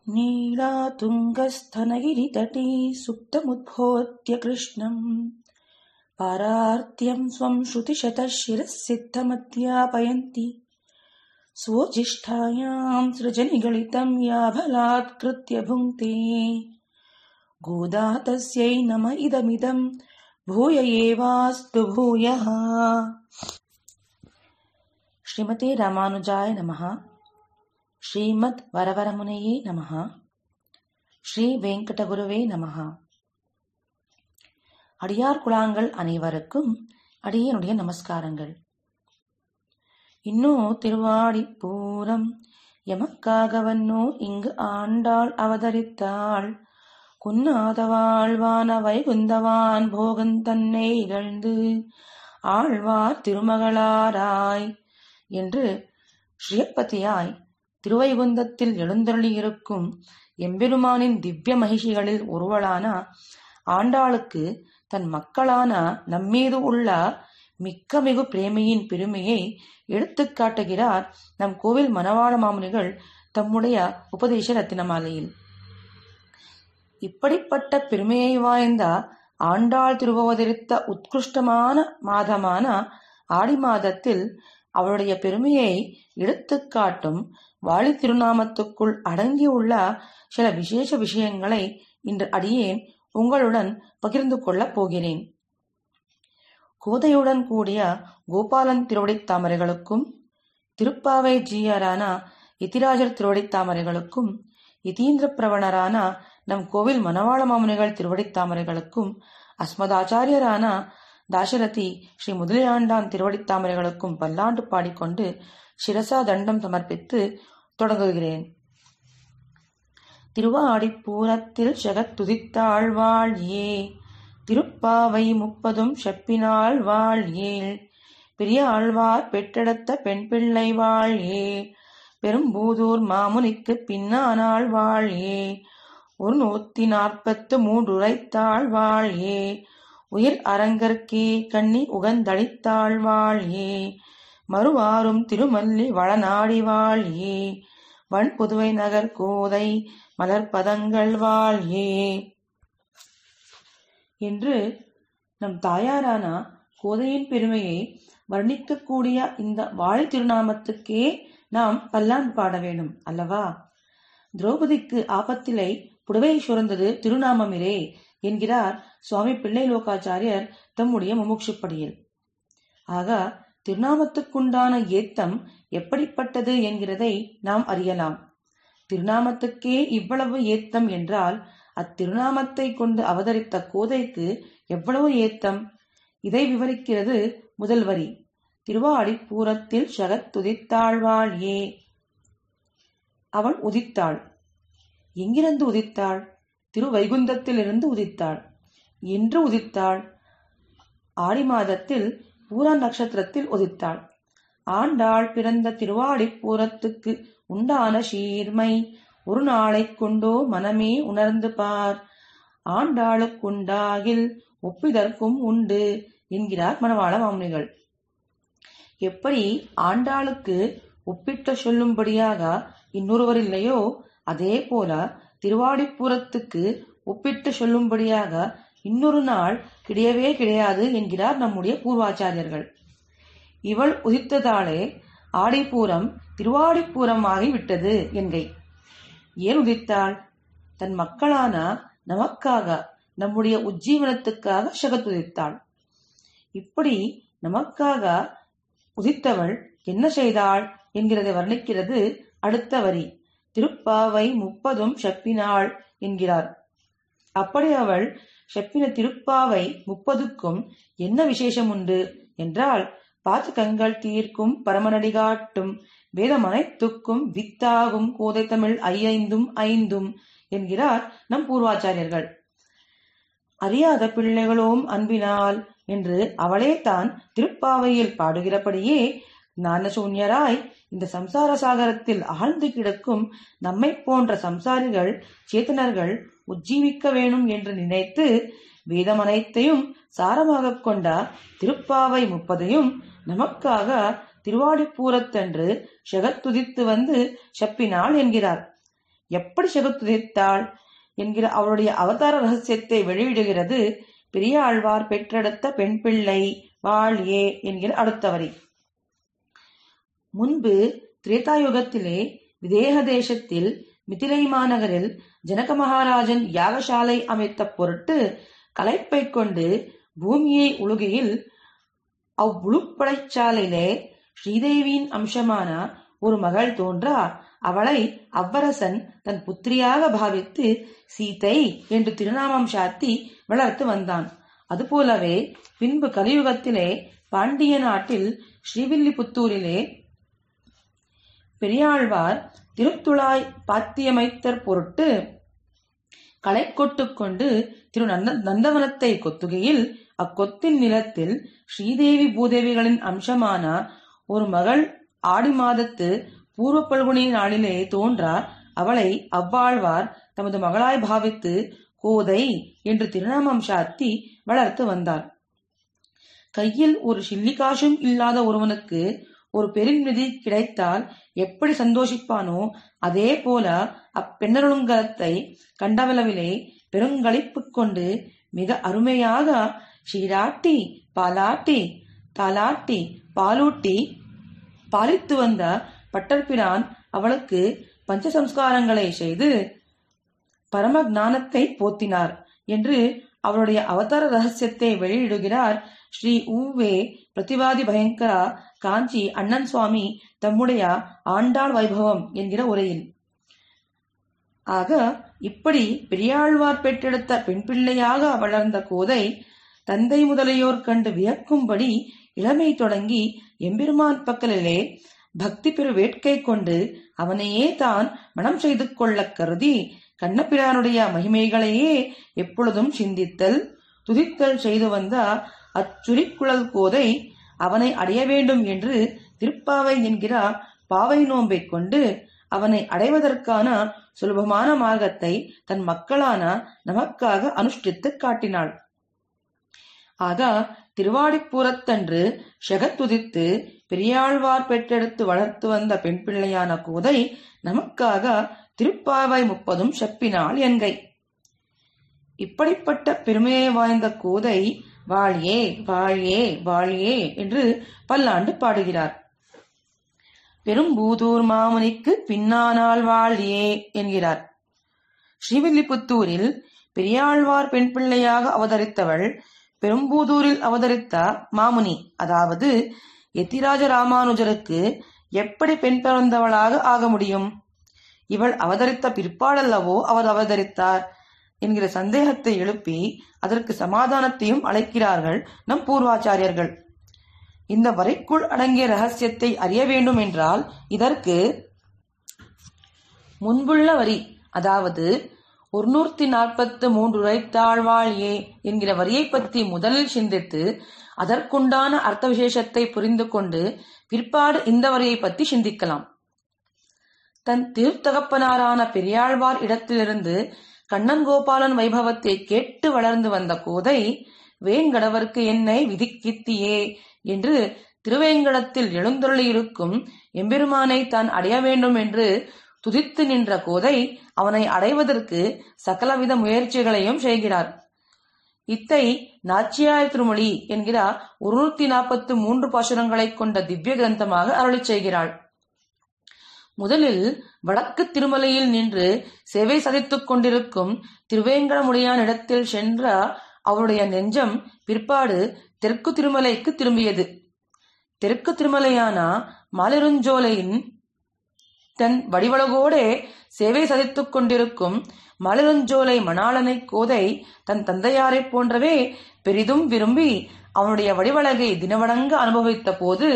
नीलातुङ्गस्थनगिरितटे सुप्तमुद्बोध्य कृष्णम् पारार्त्यं स्वं श्रुतिशतः शिरः सिद्धमध्यापयन्ति स्वोजिष्ठायां सृजनिगलितं याभलात्कृत्य भुङ्क्ते गोदा तस्यै नम इदमिदं भूय एवास्तु भूयः ஸ்ரீமதே ராமானுஜாய நமः ஸ்ரீமத் வரவரமுனையே நமः ஸ்ரீ வெங்கடகுருவே நமः அடியார் குழாங்கள் அனைவருக்கும் அடியனுடைய நமஸ்காரங்கள் இன்னும் திருவாடி பூரம் எமக்காகவன்னோ இங்கு ஆண்டாள் அவதரித்தாள் குன்னாதவாழ்வான வைகுந்தவான் போகன் தன்னை இகழ்ந்து ஆழ்வார் திருமகளாராய் என்று ஸ்ரீயப்பதியாய் திருவைகுந்தத்தில் எழுந்தருளியிருக்கும் எம்பெருமானின் திவ்ய மகிழ்ச்சிகளில் ஒருவளான ஆண்டாளுக்கு தன் மக்களான நம்மீது உள்ள மிக்க மிகு பிரேமையின் பெருமையை எடுத்துக் காட்டுகிறார் நம் கோவில் மணவாள மாமுனிகள் தம்முடைய உபதேச ரத்தினமாலையில் இப்படிப்பட்ட பெருமையை வாய்ந்த ஆண்டாள் திருவவதரித்த உத்கிருஷ்டமான மாதமான ஆடி மாதத்தில் அவளுடைய பெருமையை எடுத்துக் காட்டும் வாழி திருநாமத்துக்குள் அடங்கியுள்ள சில விசேஷ விஷயங்களை இன்று அடியேன் உங்களுடன் பகிர்ந்து கொள்ளப் போகிறேன் கோதையுடன் கூடிய கோபாலன் திருவடித் தாமரைகளுக்கும் திருப்பாவை ஜீயரான யதிராஜர் திருவடித் தாமரைகளுக்கும் யதீந்திர பிரவணரான நம் கோவில் மணவாள மாமுனிகள் திருவடித் தாமரைகளுக்கும் அஸ்மதாச்சாரியரான தாசரதி ஸ்ரீ முதலியாண்டான் திருவடித் தாமரைகளுக்கும் பல்லாண்டு பாடிக்கொண்டு சிரசா தண்டம் சமர்ப்பித்து தொடங்குகிறேன் திருவாடிப்பூரத்தில் ஜெகத் துதித்தாள் வாழ் ஏ திருப்பாவை முப்பதும் செப்பினாள் வாழ் ஏள் பெரிய ஆழ்வார் பெற்றெடுத்த பெண் பிள்ளை வாழ் ஏ பெரும்பூதூர் மாமுனிக்கு பின்னானாள் வாழ் ஏ ஒரு நூத்தி நாற்பத்து மூன்று உரைத்தாள் வாழ் ஏ உயிர் அரங்கற்கே கண்ணி உகந்தளித்தாள் வாழ் ஏ மறுவாரும் திருமல்லி வளநாடி வாழ் ஏ வன் புதுவை நகர் கோதை மலர்பதங்கள் வாழ் ஏ என்று நம் தாயாரான கோதையின் பெருமையை வர்ணிக்கக்கூடிய இந்த வாழை திருநாமத்துக்கே நாம் பல்லாண்டு பாட வேண்டும் அல்லவா திரௌபதிக்கு ஆபத்திலை புடவை சுரந்தது திருநாமமிரே என்கிறார் சுவாமி பிள்ளை லோகாச்சாரியர் தம்முடைய முமுட்சுப்படியில் ஆக திருநாமத்துக்குண்டான ஏத்தம் எப்படிப்பட்டது என்கிறதை நாம் அறியலாம் திருநாமத்துக்கே இவ்வளவு ஏத்தம் என்றால் அத்திருநாமத்தை கொண்டு அவதரித்த கோதைக்கு எவ்வளவு ஏத்தம் இதை விவரிக்கிறது முதல் வரி திருவாடிப்பூரத்தில் ஷகத் துதித்தாழ்வாள் ஏ அவள் உதித்தாள் எங்கிருந்து உதித்தாள் திருவைகுந்தத்திலிருந்து உதித்தாள் என்று உதித்தாள் ஆடி மாதத்தில் பூரா நட்சத்திரத்தில் உதித்தாள் ஆண்டாள் பிறந்த திருவாடிப்பூரத்துக்கு உண்டான சீர்மை ஒரு நாளைக் கொண்டோ மனமே உணர்ந்து பார் ஆண்டாளுக்குண்டாகில் ஒப்பிதற்கும் உண்டு என்கிறார் மணவாள மாமுனிகள் எப்படி ஆண்டாளுக்கு ஒப்பிட்ட சொல்லும்படியாக இன்னொருவர் இல்லையோ அதே போல திருவாடிப்புறத்துக்கு ஒப்பிட்டு சொல்லும்படியாக இன்னொரு நாள் கிடையவே கிடையாது என்கிறார் நம்முடைய பூர்வாச்சாரியர்கள் இவள் உதித்ததாலே ஆடிப்பூரம் திருவாடிப்பூரம் ஆகிவிட்டது என்கை ஏன் உதித்தாள் தன் மக்களான நமக்காக நம்முடைய உஜ்ஜீவனத்துக்காக சகத்துதித்தாள் இப்படி நமக்காக உதித்தவள் என்ன செய்தாள் என்கிறதை வர்ணிக்கிறது அடுத்த வரி திருப்பாவை முப்பதும் செப்பினாள் என்கிறார் அப்படி அவள் செப்பின திருப்பாவை முப்பதுக்கும் என்ன விசேஷம் உண்டு என்றால் பாத்துக்கங்கள் தீர்க்கும் பரமநடி காட்டும் வேதம் அனைத்துக்கும் வித்தாகும் கோதை தமிழ் ஐயைந்தும் ஐந்தும் என்கிறார் நம் பூர்வாச்சாரியர்கள் அறியாத பிள்ளைகளோம் அன்பினால் என்று அவளே தான் திருப்பாவையில் பாடுகிறபடியே ஞானசூன்யராய் இந்த சம்சார சாகரத்தில் ஆழ்ந்து கிடக்கும் நம்மை போன்ற சம்சாரிகள் சேத்தனர்கள் உஜ்ஜீவிக்க வேணும் என்று நினைத்து வேதம் அனைத்தையும் சாரமாகக் கொண்ட திருப்பாவை முப்பதையும் நமக்காக திருவாடிப்பூரத்தன்று ஷெகத்துதித்து வந்து செப்பினாள் என்கிறார் எப்படி செகுத்துதித்தாள் என்கிற அவளுடைய அவதார ரகசியத்தை வெளியிடுகிறது பெரியாழ்வார் பெற்றெடுத்த பெண் பிள்ளை வாழியே என்கிற அடுத்த வரி முன்பு திரேதாயுகத்திலே விதேக தேசத்தில் மிதிலை மாநகரில் ஜனக மகாராஜன் யாகசாலை அமைத்த பொருட்டு கலைப்பை கொண்டு பூமியை உழுகையில் அவ்வுழுப்படைச்சாலையிலே ஸ்ரீதேவியின் அம்சமான ஒரு மகள் தோன்றா அவளை அவ்வரசன் தன் புத்திரியாக பாவித்து சீதை என்று திருநாமம் சாத்தி வளர்த்து வந்தான் அதுபோலவே பின்பு கலியுகத்திலே பாண்டிய நாட்டில் ஸ்ரீவில்லிபுத்தூரிலே பெரியாழ்வார் திருத்துழாய் பாத்தியமைத்தற் பொருட்டு களை கொண்டு திரு நந்த நந்தவனத்தை கொத்துகையில் அக்கொத்தின் நிலத்தில் ஸ்ரீதேவி பூதேவிகளின் அம்சமான ஒரு மகள் ஆடி மாதத்து பூர்வ பல்குனி நாளிலே தோன்றார் அவளை அவ்வாழ்வார் தமது மகளாய் பாவித்து கோதை என்று திருநாமம் சாத்தி வளர்த்து வந்தார் கையில் ஒரு சில்லிகாசும் இல்லாத ஒருவனுக்கு ஒரு பெருநிதி கிடைத்தால் எப்படி சந்தோஷிப்பானோ அதே போல அப்பெண்ணருங்கலத்தை கண்டவளவிலே பெருங்களிப்பு கொண்டு மிக அருமையாக சீராட்டி பாலாட்டி தாலாட்டி பாலூட்டி பாலித்து வந்த பட்டர்பிரான் அவளுக்கு பஞ்சசம்ஸ்காரங்களை செய்து பரம ஞானத்தை போத்தினார் என்று அவருடைய அவதார ரகசியத்தை வெளியிடுகிறார் ஸ்ரீ ஊவே பிரதிவாதி பயங்கரா காஞ்சி அண்ணன் சுவாமி தம்முடைய ஆண்டாள் வைபவம் என்கிற உரையில் ஆக இப்படி பெரியாழ்வார் பெற்றெடுத்த பெண் பிள்ளையாக வளர்ந்த கோதை தந்தை முதலியோர் கண்டு வியக்கும்படி இளமை தொடங்கி எம்பெருமான் பக்கலிலே பக்தி பெரு வேட்கை கொண்டு அவனையே தான் மனம் செய்து கொள்ள கருதி கண்ணபிரானுடைய மகிமைகளையே எப்பொழுதும் சிந்தித்தல் துதித்தல் செய்து வந்த அச்சுரிக்குழல் கோதை அவனை அடைய வேண்டும் என்று திருப்பாவை என்கிற பாவை நோன்பை கொண்டு அவனை அடைவதற்கான சுலபமான மார்க்கத்தை தன் மக்களான நமக்காக அனுஷ்டித்து காட்டினாள் ஆக திருவாடிப்பூரத்தன்று ஷெகத்துதித்து பெரியாழ்வார் பெற்றெடுத்து வளர்த்து வந்த பெண் பிள்ளையான கோதை நமக்காக திருப்பாவை முப்பதும் செப்பினாள் என்கை இப்படிப்பட்ட பெருமையை வாய்ந்த கோதை வாழியே வாழியே வாழியே என்று பல்லாண்டு பாடுகிறார் பெரும்பூதூர் மாமுனிக்கு பின்னானால் வாழியே என்கிறார் ஸ்ரீவில்லிபுத்தூரில் பெரியாழ்வார் பெண் பிள்ளையாக அவதரித்தவள் பெரும்பூதூரில் அவதரித்த மாமுனி அதாவது எத்திராஜ ராமானுஜருக்கு எப்படி பெண் பிறந்தவளாக ஆக முடியும் இவள் அவதரித்த பிற்பாடல்லவோ அவர் அவதரித்தார் என்கிற சந்தேகத்தை எழுப்பி அதற்கு சமாதானத்தையும் அழைக்கிறார்கள் நம் பூர்வாச்சாரியர்கள் இந்த வரைக்குள் அடங்கிய ரகசியத்தை அறிய வேண்டும் என்றால் இதற்கு முன்புள்ள வரி அதாவது ஒருநூற்றி நாற்பத்து மூன்று உரைத்தாழ்வாள் ஏ என்கிற வரியை பற்றி முதலில் சிந்தித்து அதற்குண்டான அர்த்த விசேஷத்தை புரிந்து கொண்டு பிற்பாடு இந்த வரியை பற்றி சிந்திக்கலாம் தன் திருத்தகப்பனாரான பெரியாழ்வார் இடத்திலிருந்து கண்ணன் கோபாலன் வைபவத்தை கேட்டு வளர்ந்து வந்த கோதை வேங்கடவர்க்கு என்னை விதிக்கித்தியே என்று திருவேங்கடத்தில் எழுந்தருளியிருக்கும் எம்பெருமானை தான் அடைய வேண்டும் என்று துதித்து நின்ற கோதை அவனை அடைவதற்கு சகலவித முயற்சிகளையும் செய்கிறார் இத்தை நாச்சியார் திருமொழி என்கிற இருநூத்தி நாற்பத்து மூன்று பாசுரங்களைக் கொண்ட திவ்ய கிரந்தமாக அருளிச் செய்கிறாள் முதலில் வடக்கு திருமலையில் நின்று சேவை சதித்துக் கொண்டிருக்கும் திருவேங்கடமுடையான் இடத்தில் சென்ற அவருடைய நெஞ்சம் பிற்பாடு தெற்கு திருமலைக்கு திரும்பியது தெற்கு திருமலையான மாலிருஞ்சோலையின் தன் வடிவழகோடே சேவை சதித்துக் கொண்டிருக்கும் மலருஞ்சோலை மணாளனை கோதை தன் தந்தையாரைப் போன்றவே பெரிதும் விரும்பி அவனுடைய வடிவழகை தினவடங்க அனுபவித்த போது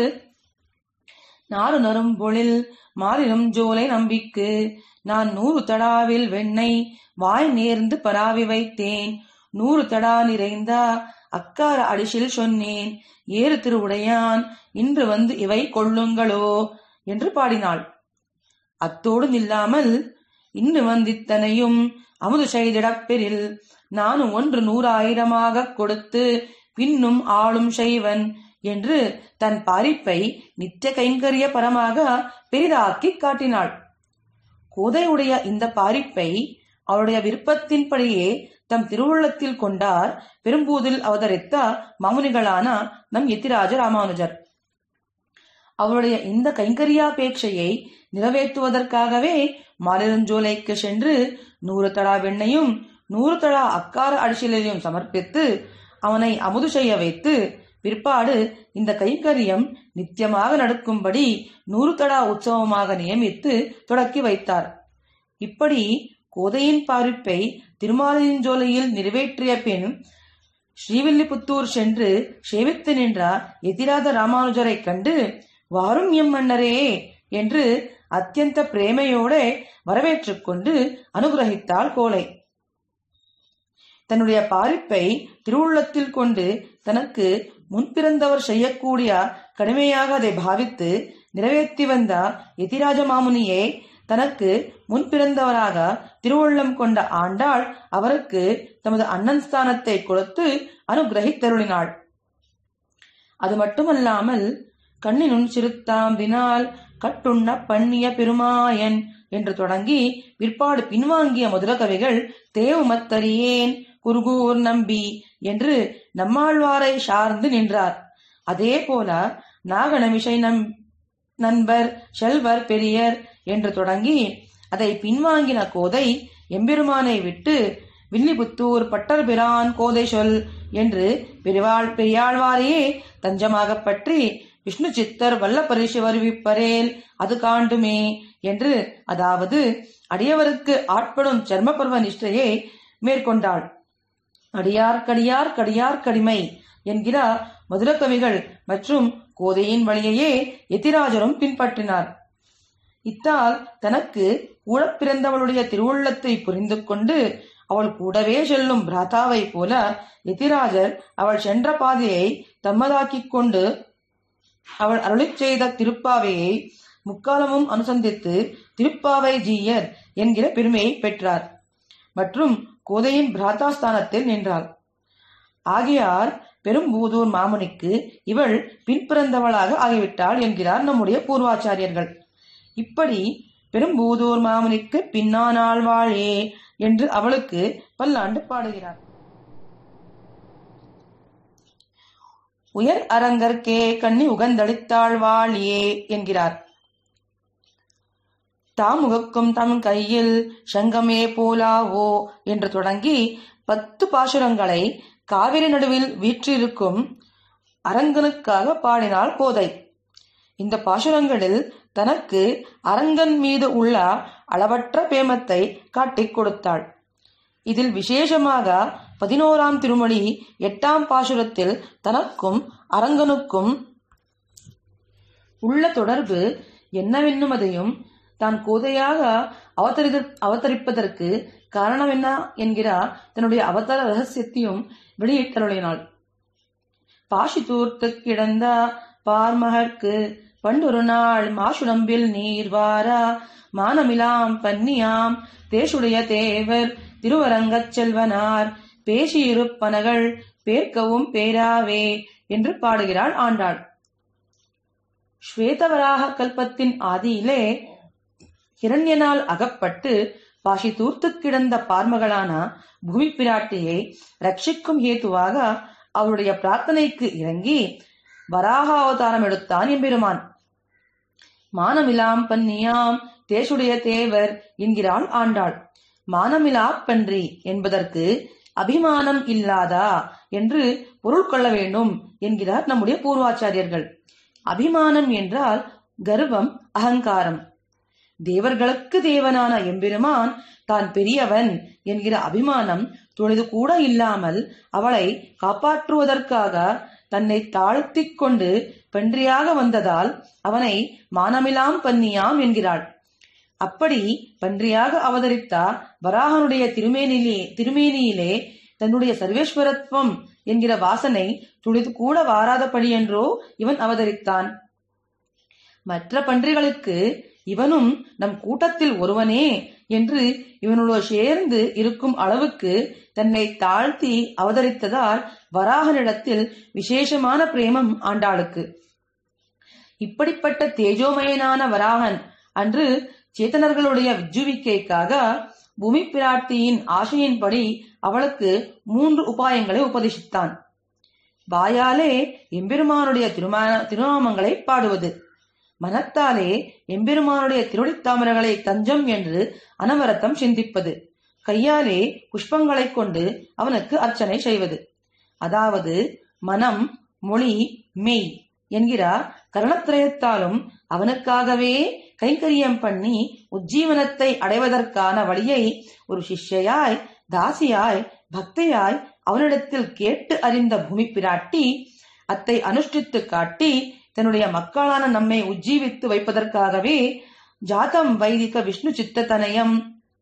நாறு நரும் பொழில் மாறினும் ஜோலை நம்பிக்கு நான் நூறு தடாவில் வெண்ணெய் வாய் நேர்ந்து பராவி வைத்தேன் நூறு தடா நிறைந்தா அக்கார அடிசில் சொன்னேன் ஏறு திருவுடையான் இன்று வந்து இவை கொள்ளுங்களோ என்று பாடினாள் அத்தோடு நில்லாமல் இன்று வந்தித்தனையும் அமுது செய்திடப் பெறில் நானும் ஒன்று நூறாயிரமாக கொடுத்து பின்னும் ஆளும் செய்வன் என்று தன் பாரிப்பை நித்திய கைங்கரிய பரமாக பெரிதாக்கி காட்டினாள் கோதையுடைய இந்த பாரிப்பை அவருடைய விருப்பத்தின்படியே தம் திருவுள்ளத்தில் கொண்டார் பெரும்பூதில் அவதரித்த மாமுனிகளான நம் எத்திராஜ ராமானுஜர் அவருடைய இந்த கைங்கரியாபேட்சையை நிறைவேற்றுவதற்காகவே மாலிருஞ்சோலைக்கு சென்று நூறு தடா வெண்ணையும் நூறு தடா அக்கார அரிசிலையும் சமர்ப்பித்து அவனை அமுது செய்ய வைத்து பிற்பாடு இந்த கைங்கரியம் நித்தியமாக நடக்கும்படி நூறு தடா உற்சவமாக நியமித்து தொடக்கி வைத்தார் இப்படி கோதையின் பாரிப்பை திருமாலிருஞ்சோலையில் நிறைவேற்றிய பின் ஸ்ரீவில்லிபுத்தூர் சென்று சேவித்து நின்ற எதிராத ராமானுஜரைக் கண்டு வாரும் எம் மன்னரே என்று அத்தியந்த பிரேமையோட வரவேற்றுக் கொண்டு அனுகிரகித்தாள் கோலை தன்னுடைய பாரிப்பை திருவுள்ளத்தில் கொண்டு தனக்கு முன்பிறந்தவர் செய்யக்கூடிய கடுமையாக அதை பாவித்து நிறைவேற்றி வந்த எதிராஜ மாமுனியை தனக்கு முன்பிறந்தவராக திருவுள்ளம் கொண்ட ஆண்டாள் அவருக்கு தமது அண்ணன் ஸ்தானத்தை கொடுத்து அனுகிரகித்தருளினாள் அது மட்டுமல்லாமல் கண்ணினுன் சிறுத்தாம்பினால் கட்டுண்ண பண்ணிய பெருமாயன் என்று தொடங்கி பிற்பாடு பின்வாங்கிய மதுர கவிகள் தேவுமத்தறியேன் குருகூர் நம்பி என்று நம்மாழ்வாரை சார்ந்து நின்றார் அதே போல நாகநமிஷை நம் நண்பர் செல்வர் பெரியர் என்று தொடங்கி அதை பின்வாங்கின கோதை எம்பெருமானை விட்டு வில்லிபுத்தூர் பட்டர்பிரான் கோதை சொல் என்று பெரிவாள் பெரியாழ்வாரையே தஞ்சமாகப் பற்றி விஷ்ணு சித்தர் வல்ல பரிசு வருவிப்பரேல் அது காண்டுமே என்று அதாவது அடியவருக்கு ஆட்படும் சர்மபர்வ நிஷ்டையை மேற்கொண்டாள் அடியார்க்கடியார் கடியார் கடிமை என்கிற மதுரகவிகள் மற்றும் கோதையின் வழியையே எதிராஜரும் பின்பற்றினார் இத்தால் தனக்கு கூட பிறந்தவளுடைய திருவுள்ளத்தை புரிந்து கொண்டு அவள் கூடவே செல்லும் பிராதாவை போல எதிராஜர் அவள் சென்ற பாதையை தம்மதாக்கிக் கொண்டு அவள் அருளிச் செய்த திருப்பாவையை முக்காலமும் அனுசந்தித்து திருப்பாவை ஜீயர் என்கிற பெருமையை பெற்றார் மற்றும் கோதையின் பிராதாஸ்தானத்தில் நின்றாள் ஆகையால் பெரும்பூதூர் மாமுனிக்கு இவள் பின்பிறந்தவளாக ஆகிவிட்டாள் என்கிறார் நம்முடைய பூர்வாச்சாரியர்கள் இப்படி பெரும்பூதூர் மாமுனிக்கு பின்னானாள் வாழே என்று அவளுக்கு பல்லாண்டு பாடுகிறார் உயர் அரங்கற்கே கண்ணி உகந்தளித்தாள் வாழியே என்கிறார் தாமுகக்கும் தம் கையில் சங்கமே போலாவோ என்று தொடங்கி பத்து பாசுரங்களை காவிரி நடுவில் வீற்றிருக்கும் அரங்கனுக்காக பாடினாள் கோதை இந்த பாசுரங்களில் தனக்கு அரங்கன் மீது உள்ள அளவற்ற பேமத்தை காட்டிக் கொடுத்தாள் இதில் விசேஷமாக பதினோராம் திருமொழி எட்டாம் பாசுரத்தில் தனக்கும் அரங்கனுக்கும் உள்ள தொடர்பு என்னவென்னுமதையும் தான் கோதையாக அவதரி அவதரிப்பதற்கு காரணம் என்ன என்கிற தன்னுடைய அவதார ரகசியத்தையும் வெளியிட்டருளினாள் பாஷி தூர்த்து கிடந்த பார்மகற்கு பண்டொரு நாள் மாசுடம்பில் நீர் வாரா மானமிலாம் பன்னியாம் தேசுடைய தேவர் திருவரங்கச் செல்வனார் பேசியிருப்பனகள் பேர்க்கவும் பேராவே என்று பாடுகிறாள் ஆண்டாள் ஸ்வேதவராக கல்பத்தின் ஆதியிலே ஹிரண்யனால் அகப்பட்டு பாஷி தூர்த்து கிடந்த பார்மகளான பூமி பிராட்டியை ரட்சிக்கும் ஹேத்துவாக அவருடைய பிரார்த்தனைக்கு இறங்கி வராக அவதாரம் எடுத்தான் எம்பெருமான் மானமிலாம் பன்னியாம் தேசுடைய தேவர் என்கிறாள் ஆண்டாள் மானமிலா பன்றி என்பதற்கு அபிமானம் இல்லாதா என்று பொருள் கொள்ள வேண்டும் என்கிறார் நம்முடைய பூர்வாச்சாரியர்கள் அபிமானம் என்றால் கர்வம் அகங்காரம் தேவர்களுக்கு தேவனான எம்பெருமான் தான் பெரியவன் என்கிற அபிமானம் தொழுது கூட இல்லாமல் அவளை காப்பாற்றுவதற்காக தன்னை தாழ்த்திக் கொண்டு பன்றியாக வந்ததால் அவனை மானமிலாம் பன்னியாம் என்கிறாள் அப்படி பன்றியாக அவதரித்த வராகனுடைய திருமேனிலே திருமேனியிலே தன்னுடைய சர்வேஸ்வரத்துவம் என்கிற வாசனை துளிது கூட வாராதபடியென்றோ இவன் அவதரித்தான் மற்ற பன்றிகளுக்கு இவனும் நம் கூட்டத்தில் ஒருவனே என்று இவனோடு சேர்ந்து இருக்கும் அளவுக்கு தன்னை தாழ்த்தி அவதரித்ததால் வராகனிடத்தில் விசேஷமான பிரேமம் ஆண்டாளுக்கு இப்படிப்பட்ட தேஜோமயனான வராகன் அன்று சேத்தனர்களுடைய விஜுவிக்கைக்காக பூமி பிராட்டியின் ஆசையின்படி அவளுக்கு மூன்று உபாயங்களை உபதேசித்தான் வாயாலே எம்பெருமானுடைய திருமான திருநாமங்களை பாடுவது மனத்தாலே எம்பெருமானுடைய திருவடித்தாமரங்களை தஞ்சம் என்று அனவரத்தம் சிந்திப்பது கையாலே புஷ்பங்களைக் கொண்டு அவனுக்கு அர்ச்சனை செய்வது அதாவது மனம் மொழி மெய் என்கிற கரணத்திரயத்தாலும் அவனுக்காகவே கைங்கரியம் பண்ணி உஜ்ஜீவனத்தை அடைவதற்கான வழியை ஒரு சிஷ்யையாய் தாசியாய் பக்தையாய் அவனிடத்தில் கேட்டு அறிந்த பூமி பிராட்டி அத்தை அனுஷ்டித்து காட்டி தன்னுடைய மக்களான நம்மை உஜ்ஜீவித்து வைப்பதற்காகவே ஜாதம் வைதிக விஷ்ணு சித்ததனயம்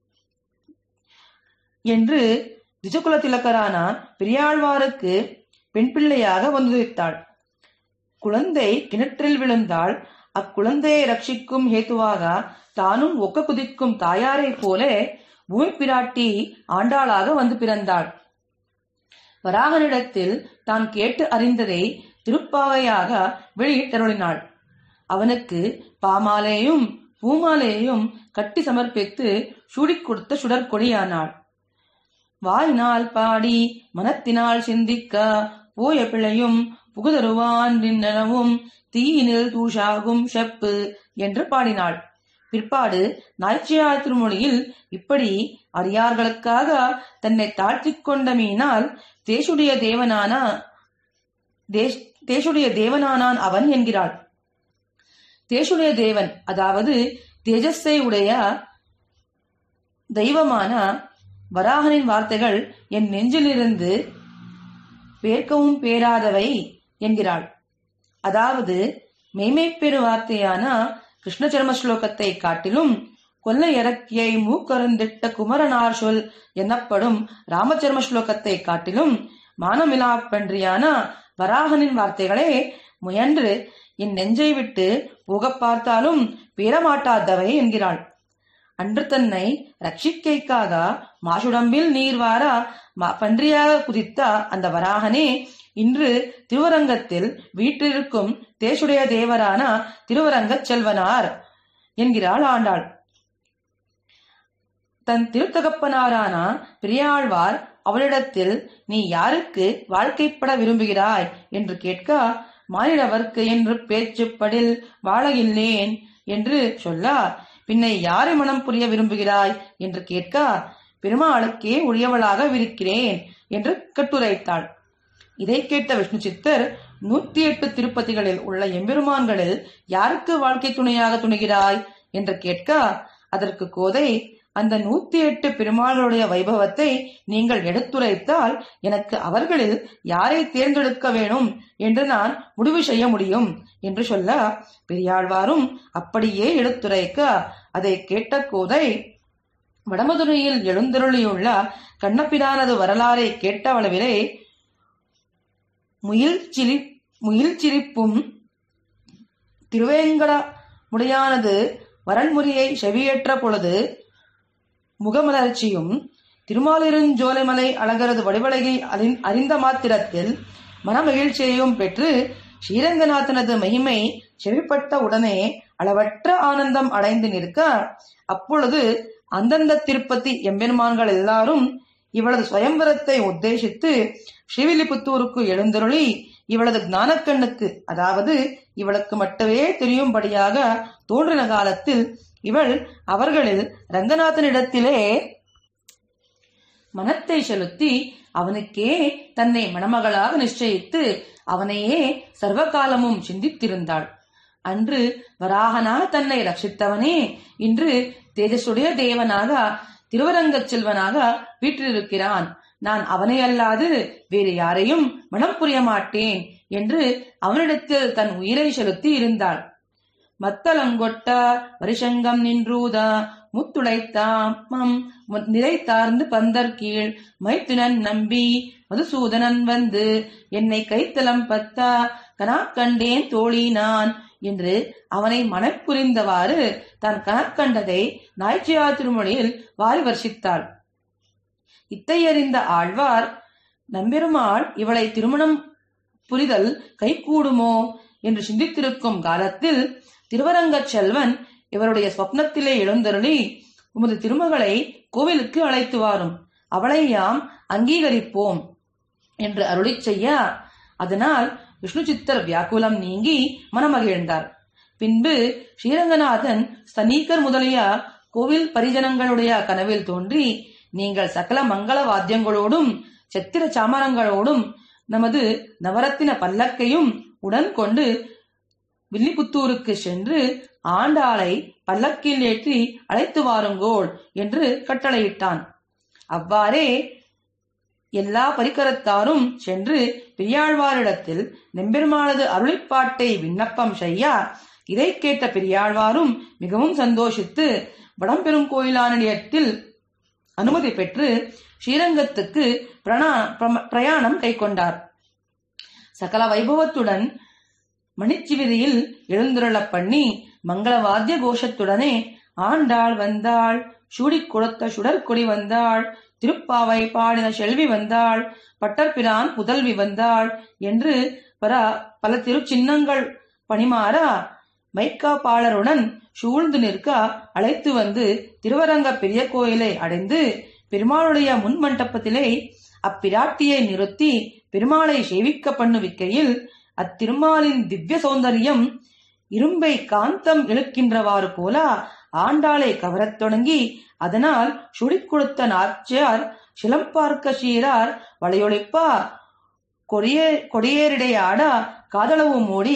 என்று திஜகுல திலக்கரான பெரியாழ்வாருக்கு பெண் பிள்ளையாக வந்துதித்தாள் குழந்தை கிணற்றில் விழுந்தால் அக்குழந்தையை ரட்சிக்கும் ஹேத்துவாக தானும் ஒக்க குதிக்கும் தாயாரைப் போல பூமி பிராட்டி ஆண்டாளாக வந்து பிறந்தாள் வராகனிடத்தில் தான் கேட்டு அறிந்ததை திருப்பாவையாக வெளியிட்டருளினாள் அவனுக்கு பாமாலையும் பூமாலையும் கட்டி சமர்ப்பித்து சூடிக் கொடுத்த சுடற்கொடியானாள் வாயினால் பாடி மனத்தினால் சிந்திக்க போய பிழையும் புகுதருவான் நின்னவும் தீயினில் தூஷாகும் செப்பு என்று பாடினாள் பிற்பாடு நாய்ச்சியார் திருமொழியில் இப்படி அடியார்களுக்காக தன்னை தாழ்த்திக் கொண்ட மீனால் தேசுடைய தேவனான தேஷ்- தேசுடைய தேவனானான் அவன் என்கிறாள் தேசுடைய தேவன் அதாவது தேஜஸை உடைய தெய்வமான வராகனின் வார்த்தைகள் என் நெஞ்சிலிருந்து பேர்க்கவும் பேராதவை என்கிறாள் அதாவது மெய்மைப்பெரு வார்த்தையான கிருஷ்ண ஜென்ம ஸ்லோகத்தை காட்டிலும் கொல்லை இறக்கியை மூக்கருந்திட்ட குமரனார் சொல் எனப்படும் ராமஜென்ம ஸ்லோகத்தை காட்டிலும் மானமிலா பன்றியான வராகனின் வார்த்தைகளே முயன்று என் நெஞ்சை விட்டு போகப் பார்த்தாலும் பேரமாட்டாதவை என்கிறாள் அன்று தன்னை ரட்சிக்கைக்காக மாசுடம்பில் நீர் வார ம- பன்றியாக குதித்த அந்த வராகனே இன்று திருவரங்கத்தில் வீற்றிருக்கும் தேசுடைய தேவரான திருவரங்கச் செல்வனார் என்கிறாள் ஆண்டாள் தன் திருத்தகப்பனாரான பெரியாழ்வார் அவளிடத்தில் நீ யாருக்கு வாழ்க்கைப்பட விரும்புகிறாய் என்று கேட்க மானிடவர்க்கு என்று பேச்சுப்படில் வாழ இல்லேன் என்று சொல்ல பின்னை யாரை மனம் புரிய விரும்புகிறாய் என்று கேட்க பெருமாளுக்கே உரியவளாக விருக்கிறேன் என்று கட்டுரைத்தாள் இதை கேட்ட விஷ்ணு சித்தர் நூத்தி எட்டு திருப்பதிகளில் உள்ள எம்பெருமான்களில் யாருக்கு வாழ்க்கை துணையாக துணிகிறாய் என்று கேட்க அதற்கு கோதை அந்த நூத்தி எட்டு பெருமாளுடைய வைபவத்தை நீங்கள் எடுத்துரைத்தால் எனக்கு அவர்களில் யாரை தேர்ந்தெடுக்க வேணும் என்று நான் முடிவு செய்ய முடியும் என்று சொல்ல பெரியாழ்வாரும் அப்படியே எடுத்துரைக்க அதை கேட்ட கோதை வடமதுரையில் எழுந்தருளியுள்ள கண்ணபிரானது வரலாறை கேட்டவளவிலே முயில் சிரி முயில் சிரிப்பும் திருவேங்கட முடையானது வரன்முறையை செவியேற்ற பொழுது முகமலர்ச்சியும் திருமாலிருஞ்சோலைமலை அழகரது வடிவழகை அறிந்- அறிந்த மாத்திரத்தில் மனமகிழ்ச்சியையும் பெற்று ஸ்ரீரங்கநாதனது மகிமை செவிப்பட்ட உடனே அளவற்ற ஆனந்தம் அடைந்து நிற்க அப்பொழுது அந்தந்த திருப்பதி எம்பெருமான்கள் எல்லாரும் இவளது சுயம்பரத்தை உத்தேசித்து ஸ்ரீவில்லிபுத்தூருக்கு எழுந்தருளி இவளது ஞானக்கண்ணுக்கு அதாவது இவளுக்கு மட்டுமே தெரியும்படியாக தோன்றின காலத்தில் இவள் அவர்களில் ரங்கநாதனிடத்திலே மனத்தை செலுத்தி அவனுக்கே தன்னை மணமகளாக நிச்சயித்து அவனையே சர்வகாலமும் சிந்தித்திருந்தாள் அன்று வராகனாக தன்னை ரட்சித்தவனே இன்று தேஜசுடைய தேவனாக திருவரங்கச் செல்வனாக வீற்றிருக்கிறான் நான் அவனை அல்லாது வேறு யாரையும் மனம் புரிய மாட்டேன் என்று அவனிடத்தில் தன் உயிரை செலுத்தி இருந்தாள் மத்தளங்கொட்ட வருஷங்கம் நின்றூத முத்துளைத்தாமம் நிறைத்தார்ந்து பந்தர் கீழ் மைத்துனன் நம்பி மதுசூதனன் வந்து என்னை கைத்தலம் பத்தா கனாக்கண்டேன் தோழி நான் என்று அவனை மனப்புரிந்தவாறு தான் கணக்கண்டதை நாய்ச்சியா திருமொழியில் வாரி வர்ஷித்தாள் இத்தையறிந்த ஆழ்வார் நம்பெருமாள் இவளை திருமணம் புரிதல் கைகூடுமோ என்று சிந்தித்திருக்கும் காலத்தில் திருவரங்கச் செல்வன் இவருடைய சொப்னத்திலே எழுந்தருளி உமது திருமகளை கோவிலுக்கு அழைத்து வாரும் அவளை யாம் அங்கீகரிப்போம் என்று அருளிச் செய்ய அதனால் விஷ்ணு சித்தர் வியாக்குலம் நீங்கி மனமகிழ்ந்தார் பின்பு ஸ்ரீரங்கநாதன் ஸ்தனீகர் முதலிய கோவில் பரிஜனங்களுடைய கனவில் தோன்றி நீங்கள் சகல மங்கள வாத்தியங்களோடும் சித்திர சாமரங்களோடும் நமது நவரத்தின பல்லக்கையும் உடன் கொண்டு வில்லிபுத்தூருக்கு சென்று ஆண்டாளை பல்லக்கில் ஏற்றி அழைத்து வாருங்கோள் என்று கட்டளையிட்டான் அவ்வாறே எல்லா பரிக்கரத்தாரும் சென்று பெரியாழ்வாரிடத்தில் நெம்பெருமானது அருளிப்பாட்டை விண்ணப்பம் செய்ய இதை கேட்ட பெரியாழ்வாரும் மிகவும் சந்தோஷித்து வடம்பெரும் கோயிலான நிலையத்தில் அனுமதி பெற்று ஸ்ரீரங்கத்துக்கு பிரணா- பிரம- பிரயாணம் கைக்கொண்டார் சகல வைபவத்துடன் மணிச்சிவிதியில் எழுந்துருளப் பண்ணி மங்கள வாத்திய கோஷத்துடனே ஆண்டாள் வந்தாள் சூடிக் கொடுத்த சுடற்கொடி வந்தாள் திருப்பாவை பாடின செல்வி வந்தாள் பட்டர்பிரான் புதல்வி வந்தாள் என்று பர பல திருச்சின்னங்கள் பணிமாற மைக்காப்பாளருடன் சூழ்ந்து நிற்க அழைத்து வந்து திருவரங்க பெரிய கோயிலை அடைந்து பெருமாளுடைய முன் மண்டபத்திலே அப்பிராட்டியை நிறுத்தி பெருமாளை சேவிக்க பண்ணுவிக்கையில் அத்திருமாலின் திவ்ய சௌந்தரியம் இரும்பை காந்தம் இழுக்கின்றவாறு போல ஆண்டாளை கவரத் தொடங்கி அதனால் சுடிக் கொடுத்த நாச்சியார் சிலம்பார்க்க சீரார் வளையொழிப்பா கொடியே கொடியேறிடையாட காதளவு மூடி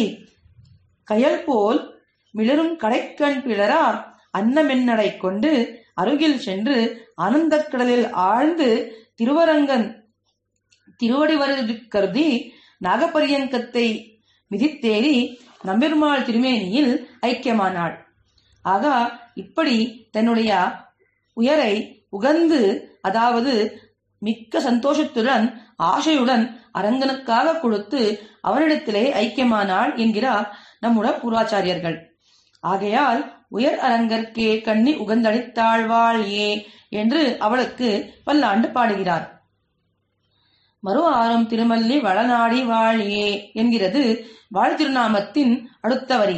கயல் போல் மிளரும் கடைக்கண் பிளரா அன்னமென்னடை கொண்டு அருகில் சென்று ஆனந்தக் கடலில் ஆழ்ந்து திருவரங்கன் திருவடி வருது கருதி நாகபரியங்கத்தை மிதித்தேறி நம்பெருமாள் திருமேனியில் ஐக்கியமானாள் ஆக இப்படி தன்னுடைய உயரை உகந்து அதாவது மிக்க சந்தோஷத்துடன் ஆசையுடன் அரங்கனுக்காக கொடுத்து அவனிடத்திலே ஐக்கியமானாள் என்கிறார் நம்முடைய பூர்வாச்சாரியர்கள் ஆகையால் உயர் அரங்கற்கே கண்ணி உகந்தளித்தாழ்வாள் ஏ என்று அவளுக்கு பல்லாண்டு பாடுகிறார் மறு ஆறும் திருமல்லி வளநாடி வாழியே என்கிறது வாழ் திருநாமத்தின் அடுத்த வரி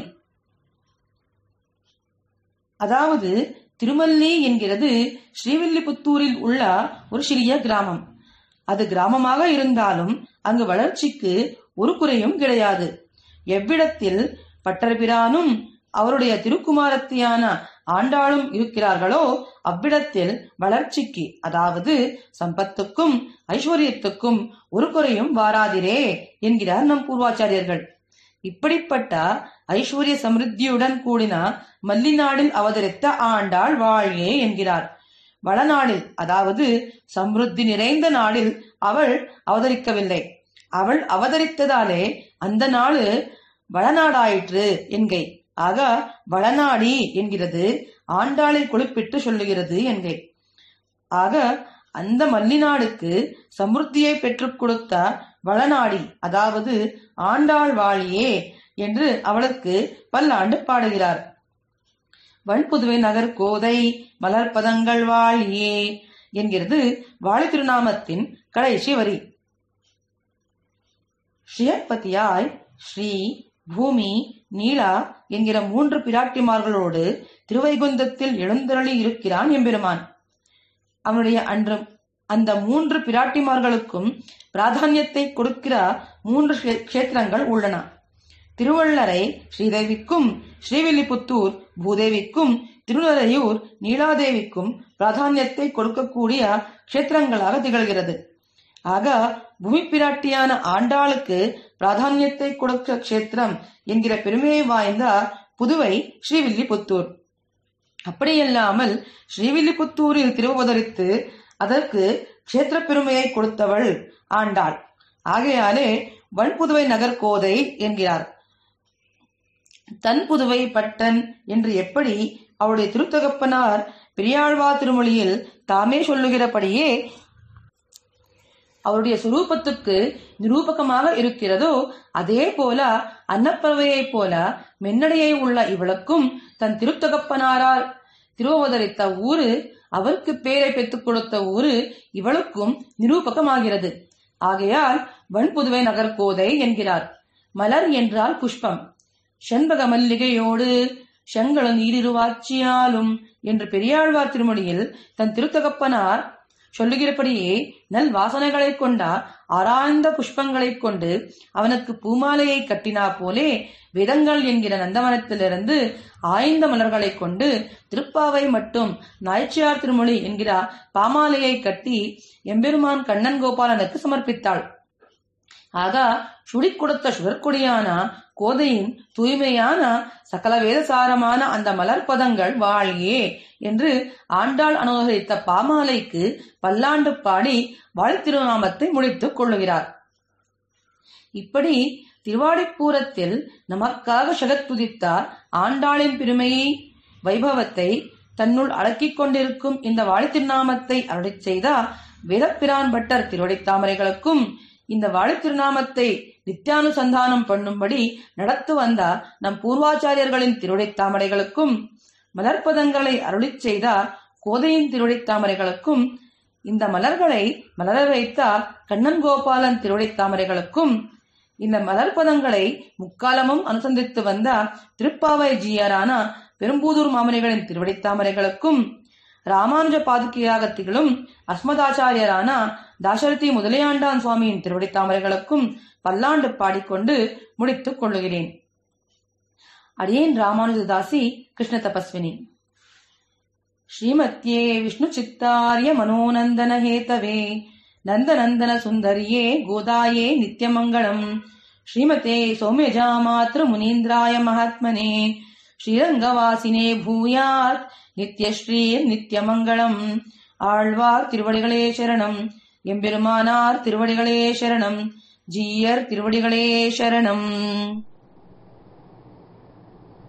அதாவது திருமல்லி என்கிறது ஸ்ரீவில்லிபுத்தூரில் உள்ள ஒரு சிறிய கிராமம் அது கிராமமாக இருந்தாலும் அங்கு வளர்ச்சிக்கு ஒரு குறையும் கிடையாது எவ்விடத்தில் பட்டர்பிரானும் அவருடைய திருக்குமாரத்தியான ஆண்டாளும் இருக்கிறார்களோ அவ்விடத்தில் வளர்ச்சிக்கு அதாவது சம்பத்துக்கும் ஐஸ்வர்யத்துக்கும் ஒரு குறையும் வாராதிரே என்கிறார் நம் பூர்வாச்சாரியர்கள் இப்படிப்பட்ட ஐஸ்வர்ய சமிருத்தியுடன் கூடின மல்லிநாடில் அவதரித்த ஆண்டாள் வாழியே என்கிறார் வளநாடில் அதாவது சமிருத்தி நிறைந்த நாடில் அவள் அவதரிக்கவில்லை அவள் அவதரித்ததாலே அந்த நாடு வளநாடாயிற்று என்கை ஆக வளநாடி என்கிறது ஆண்டாளை குறிப்பிட்டு சொல்லுகிறது என்கை ஆக அந்த மல்லிநாடுக்கு சமிருத்தியை பெற்றுக் கொடுத்த வளநாடி அதாவது ஆண்டாள் வாழியே என்று அவளுக்கு பல்லாண்டு பாடுகிறார் வன்புதுவை நகர் கோதை மலர்பதங்கள் வாழியே என்கிறது வாழி திருநாமத்தின் கடைசி வரி ஸ்ரீயப்பதியாய் ஸ்ரீ பூமி நீலா என்கிற மூன்று பிராட்டிமார்களோடு திருவைகுந்தத்தில் எழுந்தருளி இருக்கிறான் எம்பெருமான் அவனுடைய அன்று அந்த மூன்று பிராட்டிமார்களுக்கும் பிராதானியத்தை கொடுக்கிற மூன்று க்ஷே- க்ஷேத்திரங்கள் உள்ளன திருவள்ளரை ஸ்ரீதேவிக்கும் ஸ்ரீவில்லிபுத்தூர் பூதேவிக்கும் திருநறையூர் நீலாதேவிக்கும் பிராதானியத்தை கொடுக்கக்கூடிய க்ஷேத்திரங்களாக திகழ்கிறது ஆக பூமி பிராட்டியான ஆண்டாளுக்கு பிராதானியத்தை கொடுக்க க்ஷேத்திரம் என்கிற பெருமையை வாய்ந்த புதுவை ஸ்ரீவில்லிபுத்தூர் அப்படியல்லாமல் ஸ்ரீவில்லிபுத்தூரில் திருவதரித்து அதற்கு க்ஷேத்திர பெருமையை கொடுத்தவள் ஆண்டாள் ஆகையாலே வன்புதுவை நகர் கோதை என்கிறார் தன் புதுவை பட்டன் என்று எப்படி அவருடைய திருத்தகப்பனார் பெரியாழ்வா திருமொழியில் தாமே சொல்லுகிறபடியே அவருடைய சுரூபத்துக்கு நிரூபகமாக இருக்கிறதோ அதே போல அன்னப்பறவையைப் போல மென்னடையை உள்ள இவளுக்கும் தன் திருத்தகப்பனாரால் திருவதரித்த ஊரு அவருக்கு பேரை பெற்றுக் கொடுத்த ஊரு இவளுக்கும் நிரூபகமாகிறது ஆகையால் வன்புதுவை நகர் கோதை என்கிறார் மலர் என்றால் புஷ்பம் செண்பக மல்லிகையோடு செங்கலும் ஈரிருவாட்சியாலும் என்று பெரியாழ்வார் திருமொழியில் தன் திருத்தகப்பனார் சொல்லுகிறபடியே நல் வாசனைகளைக் கொண்ட ஆராய்ந்த புஷ்பங்களைக் கொண்டு அவனுக்கு பூமாலையை கட்டினா போலே வேதங்கள் என்கிற நந்தவனத்திலிருந்து ஆய்ந்த மலர்களைக் கொண்டு திருப்பாவை மட்டும் நாய்ச்சியார் திருமொழி என்கிற பாமாலையை கட்டி எம்பெருமான் கண்ணன் கோபாலனுக்கு சமர்ப்பித்தாள் ஆக சுடிக் கொடுத்த சுடற்கொடியான கோதையின் தூய்மையான சகல வேதசாரமான அந்த மலர்பதங்கள் வாழியே என்று ஆண்டாள் அனுகரித்த பாமாலைக்கு பல்லாண்டு பாடி வாழ்த்திருநாமத்தை முடித்துக் கொள்ளுகிறார் இப்படி திருவாடிப்பூரத்தில் நமக்காக சகத்துதித்தார் ஆண்டாளின் பெருமையை வைபவத்தை தன்னுள் அடக்கிக் கொண்டிருக்கும் இந்த வாழித்திருநாமத்தை அருளிச் செய்த வேதப்பிரான் பட்டர் திருவடித்தாமரைகளுக்கும் இந்த வாழித்திருநாமத்தை நித்தியானுசந்தானம் பண்ணும்படி நடத்து வந்த நம் பூர்வாச்சாரியர்களின் திருவடித்தாமரைகளுக்கும் மலர்ப்பதங்களை அருளிச் செய்த கோதையின் திருவடித்தாமரைகளுக்கும் இந்த மலர்களை மலர வைத்த கண்ணன் கோபாலன் திருவடித்தாமரைகளுக்கும் இந்த மலர்பதங்களை முக்காலமும் அனுசந்தித்து வந்த திருப்பாவை ஜீயரான பெரும்பூதூர் மாமனிகளின் திருவடித்தாமரைகளுக்கும் ராமானுஜ பாதுகையாக திகழும் அஸ்மதாச்சாரியரான தாசரதி முதலியாண்டான் சுவாமியின் திருவடித்தாமரைகளுக்கும் பல்லாண்டு பாடிக்கொண்டு முடித்துக் கொள்ளுகிறேன் அடியேன் ராமானுஜதாசி கிருஷ்ண தபஸ்வினி ஸ்ரீமத்யே விஷ்ணு சித்தாரிய மனோநந்தன ஹேதவே நந்தநந்தன சுந்தரியே கோதாயே நித்யமங்களம் ஸ்ரீமதே சௌமியஜா மாத்ரு முனீந்திராய மகாத்மனே ஸ்ரீரங்கவாசினே பூயாத் நித்யஸ்ரீர் நித்யமங்களம் ஆழ்வார் திருவடிகளே சரணம் எம்பெருமானார் திருவடிகளே சரணம் ஜீயர் திருவடிகளே சரணம்